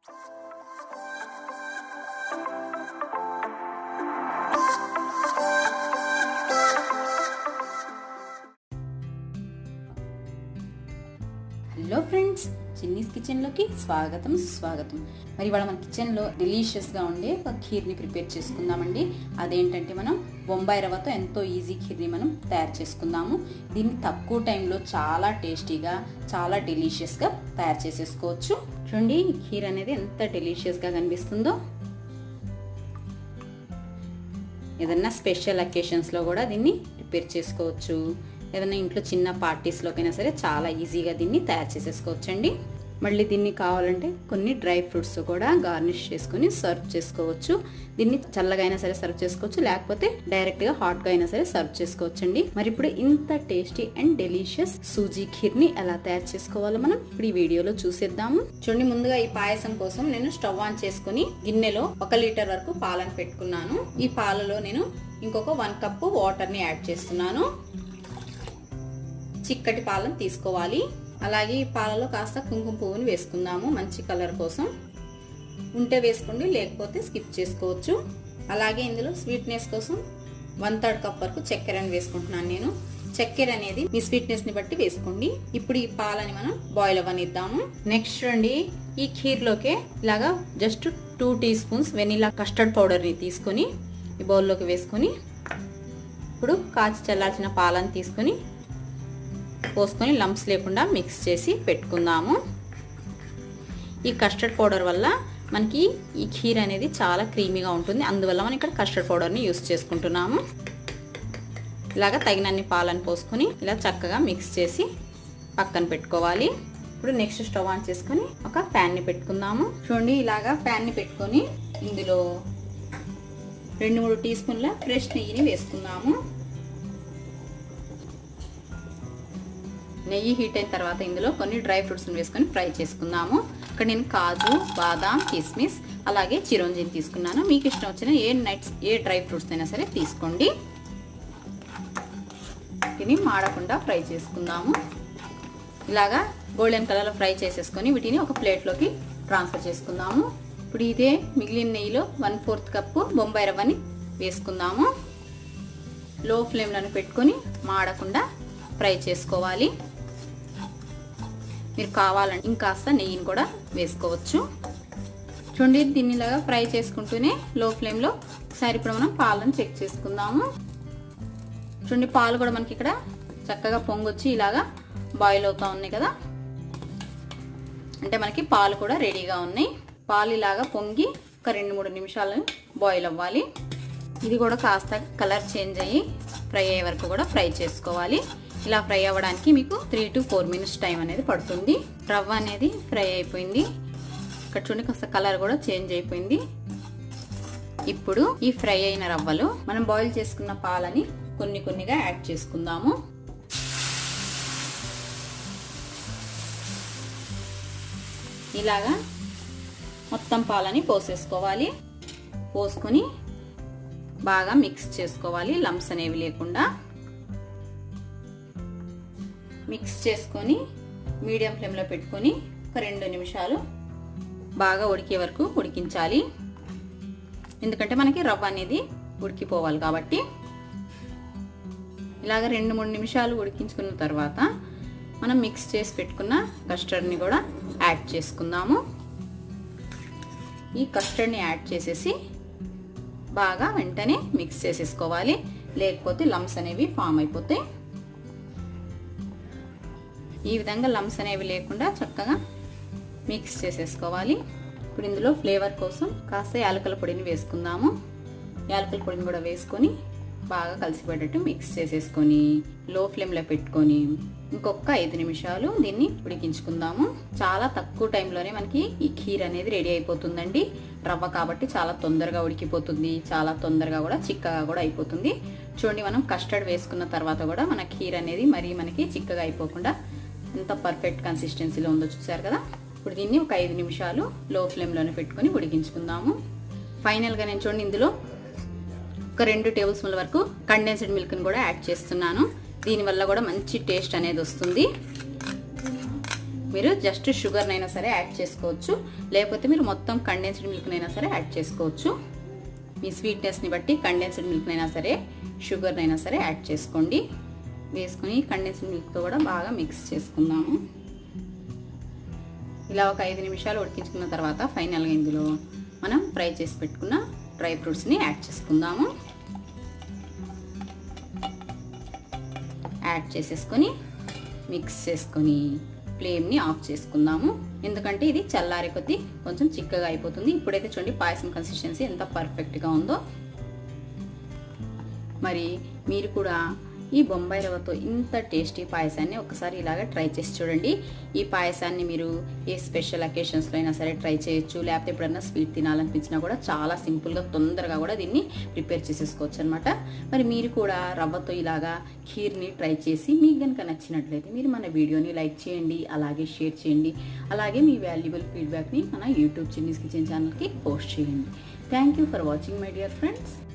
hello friends Chinni's కిచెన్లోకి స్వాగతం సుస్వాగతం మరి ఇవాళ మన కిచెన్లో డెలీషియస్గా ఉండే ఒక ఖీర్ని ప్రిపేర్ చేసుకుందామండి అదేంటంటే మనం బొంబాయి రవ్వతో ఎంతో ఈజీ ఖీర్ని మనం తయారు చేసుకుందాము దీన్ని తక్కువ టైంలో చాలా టేస్టీగా చాలా డెలీషియస్గా తయారు చేసేసుకోవచ్చు చూడండి ఈ ఖీర్ అనేది ఎంత డెలీషియస్గా కనిపిస్తుందో ఏదన్నా స్పెషల్ అకేషన్స్లో కూడా దీన్ని ప్రిపేర్ చేసుకోవచ్చు ఏదైనా ఇంట్లో చిన్న పార్టీస్లోకైనా సరే చాలా ఈజీగా దీన్ని తయారు చేసేసుకోవచ్చండి మళ్ళీ దీన్ని కావాలంటే కొన్ని డ్రై ఫ్రూట్స్ కూడా గార్నిష్ చేసుకుని సర్వ్ చేసుకోవచ్చు దీన్ని చల్లగా అయినా సరే సర్వ్ చేసుకోవచ్చు లేకపోతే డైరెక్ట్గా హాట్గా అయినా సరే సర్వ్ చేసుకోవచ్చండి మరి ఇప్పుడు ఇంత టేస్టీ అండ్ డెలిషియస్ సూజీ ఖీర్ని ఎలా తయారు చేసుకోవాలో మనం ఇప్పుడు ఈ వీడియోలో చూసేద్దాము చూడండి ముందుగా ఈ పాయసం కోసం నేను స్టవ్ ఆన్ చేసుకుని గిన్నెలో ఒక లీటర్ వరకు పాలను పెట్టుకున్నాను ఈ పాలలో నేను ఇంకొక వన్ కప్పు వాటర్ని యాడ్ చేస్తున్నాను చిక్కటి పాలను తీసుకోవాలి అలాగే ఈ పాలలో కాస్త కుంకుమ పువ్వుని వేసుకుందాము మంచి కలర్ కోసం ఉంటే వేసుకోండి లేకపోతే స్కిప్ చేసుకోవచ్చు అలాగే ఇందులో స్వీట్నెస్ కోసం వన్ థర్డ్ కప్ వరకు చక్కెరని వేసుకుంటున్నాను నేను చక్కెర అనేది మీ స్వీట్నెస్ని బట్టి వేసుకోండి ఇప్పుడు ఈ పాలని మనం బాయిల్ అవ్వనిద్దాము నెక్స్ట్ చూడండి ఈ ఖీర్లోకే ఇలాగా just two tea spoons vanilla custard పౌడర్ని తీసుకొని ఈ బౌల్లోకి వేసుకొని ఇప్పుడు కాచి చల్లార్చిన పాలను తీసుకొని పోసుకొని లంప్స్ లేకుండా మిక్స్ చేసి పెట్టుకుందాము ఈ కస్టర్డ్ పౌడర్ వల్ల మనకి ఈ ఖీర్ అనేది చాలా క్రీమీగా ఉంటుంది అందువల్ల మనం ఇక్కడ కస్టర్డ్ పౌడర్ని యూస్ చేసుకుంటున్నాము ఇలాగ తగినన్ని పాలను పోసుకొని ఇలా చక్కగా మిక్స్ చేసి పక్కన పెట్టుకోవాలి ఇప్పుడు నెక్స్ట్ స్టవ్ ఆన్ చేసుకొని ఒక ప్యాన్ని పెట్టుకుందాము చూడండి ఇలాగా ప్యాన్ని పెట్టుకొని ఇందులో రెండు మూడు టీ స్పూన్ల ఫ్రెష్ నెయ్యిని వేసుకుందాము నెయ్యి హీట్ అయిన తర్వాత ఇందులో కొన్ని డ్రై ఫ్రూట్స్ని వేసుకొని ఫ్రై చేసుకుందాము ఇక్కడ నేను కాజు బాదాం కిస్మిస్ అలాగే చిరోంజిని తీసుకున్నాను మీకు ఇష్టం వచ్చిన ఏ నట్స్ ఏ డ్రై ఫ్రూట్స్ అయినా సరే తీసుకోండి వీటిని మాడకుండా ఫ్రై చేసుకుందాము ఇలాగా గోల్డెన్ కలర్లో ఫ్రై చేసేసుకొని వీటిని ఒక ప్లేట్లోకి ట్రాన్స్ఫర్ చేసుకుందాము ఇప్పుడు ఇదే మిగిలిన నెయ్యిలో వన్ ఫోర్త్ కప్పు బొంబాయి రవ్వని వేసుకుందాము లో ఫ్లేమ్లను పెట్టుకొని మాడకుండా ఫ్రై చేసుకోవాలి మీరు కావాలంటే ఇంకాస్త నెయ్యిని కూడా వేసుకోవచ్చు చూడండి దీన్ని ఇలాగా ఫ్రై చేసుకుంటూనే లో ఫ్లేమ్లో ఒకసారి ఇప్పుడు మనం పాలను చెక్ చేసుకుందాము చూడండి పాలు కూడా మనకి ఇక్కడ చక్కగా పొంగొచ్చి ఇలాగా బాయిల్ అవుతూ ఉన్నాయి కదా అంటే మనకి పాలు కూడా రెడీగా ఉన్నాయి పాలు ఇలాగా పొంగి ఒక రెండు మూడు నిమిషాలు బాయిల్ అవ్వాలి ఇది కూడా కాస్త కలర్ చేంజ్ అయ్యి ఫ్రై అయ్యే వరకు కూడా ఫ్రై చేసుకోవాలి ఇలా ఫ్రై అవ్వడానికి మీకు three to four minutes time అనేది పడుతుంది రవ్వ అనేది ఫ్రై అయిపోయింది ఇక్కడ చూడండి కాస్త కలర్ కూడా చేంజ్ అయిపోయింది ఇప్పుడు ఈ ఫ్రై అయిన రవ్వలు మనం బాయిల్ చేసుకున్న పాలని కొన్ని కొన్నిగా యాడ్ చేసుకుందాము ఇలాగా మొత్తం పాలని పోసేసుకోవాలి పోసుకొని బాగా మిక్స్ చేసుకోవాలి లంప్స్ అనేవి లేకుండా మిక్స్ చేసుకొని మీడియం ఫ్లేమ్లో పెట్టుకొని ఒక రెండు నిమిషాలు బాగా ఉడికే వరకు ఉడికించాలి ఎందుకంటే మనకి రవ్వ అనేది ఉడికిపోవాలి కాబట్టి ఇలాగ రెండు మూడు నిమిషాలు ఉడికించుకున్న తర్వాత మనం మిక్స్ చేసి పెట్టుకున్న కస్టర్డ్ని కూడా యాడ్ చేసుకుందాము ఈ కస్టర్డ్ని యాడ్ చేసేసి బాగా వెంటనే మిక్స్ చేసేసుకోవాలి లేకపోతే లమ్స్ అనేవి ఫామ్ అయిపోతాయి ఈ విధంగా లమ్స్ అనేవి లేకుండా చక్కగా మిక్స్ చేసేసుకోవాలి ఇప్పుడు ఇందులో ఫ్లేవర్ కోసం కాస్త యాలకల పొడిని వేసుకుందాము యాలకల పొడిని కూడా వేసుకొని బాగా కలిసిపోయేటట్టు మిక్స్ చేసేసుకొని లో ఫ్లేమ్లో పెట్టుకొని ఇంకొక ఐదు నిమిషాలు దీన్ని ఉడికించుకుందాము చాలా తక్కువ టైంలోనే మనకి ఈ ఖీర్ అనేది రెడీ అయిపోతుందండి రవ్వ కాబట్టి చాలా తొందరగా ఉడికిపోతుంది చాలా తొందరగా కూడా చిక్కగా కూడా అయిపోతుంది చూడండి మనం కస్టర్డ్ వేసుకున్న తర్వాత కూడా మన ఖీర్ అనేది మరీ మనకి చిక్కగా అయిపోకుండా ఎంత పర్ఫెక్ట్ కన్సిస్టెన్సీలో ఉందో చూసారు కదా ఇప్పుడు దీన్ని ఒక ఐదు నిమిషాలు లో ఫ్లేమ్లోనే పెట్టుకొని ఉడికించుకుందాము ఫైనల్గా నేను చూడండి ఇందులో ఒక రెండు టేబుల్ స్పూన్ల వరకు కండెన్స్డ్ మిల్క్ని కూడా యాడ్ చేస్తున్నాను దీనివల్ల కూడా మంచి టేస్ట్ అనేది వస్తుంది మీరు జస్ట్ షుగర్నైనా సరే యాడ్ చేసుకోవచ్చు లేకపోతే మీరు మొత్తం కండెన్స్డ్ మిల్క్నైనా సరే యాడ్ చేసుకోవచ్చు మీ స్వీట్నెస్ని బట్టి కండెన్స్డ్ మిల్క్నైనా సరే షుగర్నైనా సరే యాడ్ చేసుకోండి వేసుకొని కండెన్స్డ్ మిల్క్తో కూడా బాగా మిక్స్ చేసుకుందాము ఇలా ఒక ఐదు నిమిషాలు ఉడికించుకున్న తర్వాత ఫైనల్గా ఇందులో మనం ఫ్రై చేసి పెట్టుకున్న డ్రై ఫ్రూట్స్ని యాడ్ చేసుకుందాము యాడ్ చేసేసుకొని మిక్స్ చేసుకొని ఫ్లేమ్ని ఆఫ్ చేసుకుందాము ఎందుకంటే ఇది చల్లారే కొద్దీ కొంచెం చిక్కగా అయిపోతుంది ఇప్పుడైతే చూడండి పాయసం కన్సిస్టెన్సీ ఎంత పర్ఫెక్ట్గా ఉందో మరి మీరు కూడా ఈ బొంబాయి రవ్వతో ఇంత టేస్టీ పాయసాన్ని ఒకసారి ఇలాగ ట్రై చేసి చూడండి ఈ పాయసాన్ని మీరు ఏ స్పెషల్ అకేషన్స్లో అయినా సరే ట్రై చేయొచ్చు లేకపోతే ఎప్పుడైనా స్వీట్ తినాలనిపించినా కూడా చాలా సింపుల్గా తొందరగా కూడా దీన్ని ప్రిపేర్ చేసేసుకోవచ్చు అనమాట మరి మీరు కూడా రవ్వతో ఇలాగా ఖీర్ని ట్రై చేసి మీకు కనుక నచ్చినట్లయితే మీరు మన వీడియోని లైక్ చేయండి అలాగే షేర్ చేయండి అలాగే మీ వాల్యుబుల్ ఫీడ్బ్యాక్ని మన యూట్యూబ్ చిన్నీస్ కిచెన్ ఛానల్కి పోస్ట్ చేయండి thank you for watching my dear friends